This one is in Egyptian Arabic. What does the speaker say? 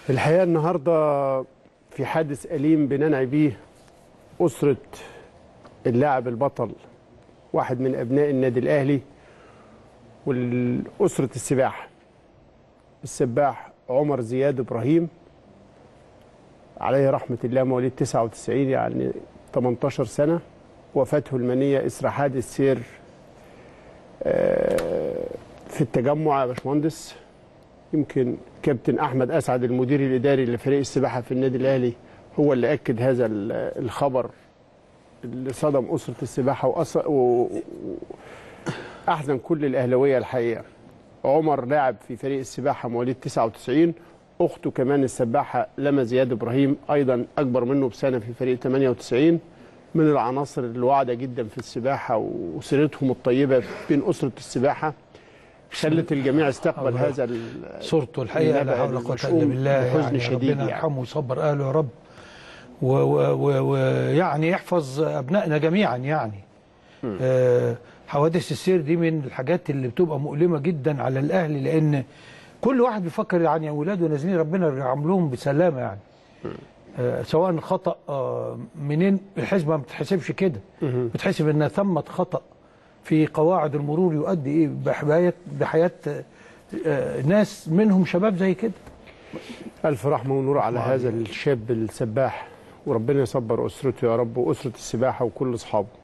الحقيقه النهارده في حادث أليم بننعي بيه أسرة اللاعب البطل واحد من أبناء النادي الأهلي والأسرة السباحة السباح عمر زياد إبراهيم عليه رحمة الله مواليد 99 يعني 18 سنة وفاته المنية إثر حادث سير آه، في التجمع يا باشمهندس يمكن كابتن احمد اسعد المدير الاداري لفريق السباحه في النادي الاهلي هو اللي اكد هذا ال- الخبر اللي صدم اسره السباحه وأص... و... احزن كل الاهلاويه الحقيقه عمر لاعب في فريق السباحه مواليد 99 اخته كمان السباحه لما زياد ابراهيم ايضا اكبر منه بسنه في فريق 98 من العناصر الواعده جدا في السباحه وسيرتهم الطيبه بين اسره السباحه خلت الجميع استقبل الله. هذا ال- صورته الحقيقه لا النبأ حول ولا قوه الا المشؤوم بالله بحزن يعني شديد ربنا يعني. يرحمه ويصبر اهله يا رب ويعني و و ويعني يحفظ ابنائنا جميعا يعني آه حوادث السير دي من الحاجات اللي بتبقى مؤلمه جدا على الاهل لان كل واحد بيفكر يعني اولاده نازلين ربنا يرحم لهم بسلامه يعني آه سواء خطا آه منين الحسبه ما بتتحسبش كده بتحسب ان ثمه خطا في قواعد المرور يؤدي ايه بحياه بحياه آه، آه، ناس منهم شباب زي كده ألف رحمة ونور على الله هذا عليك. الشاب السباح وربنا يصبر أسرته يا رب وأسرة السباحة وكل أصحابه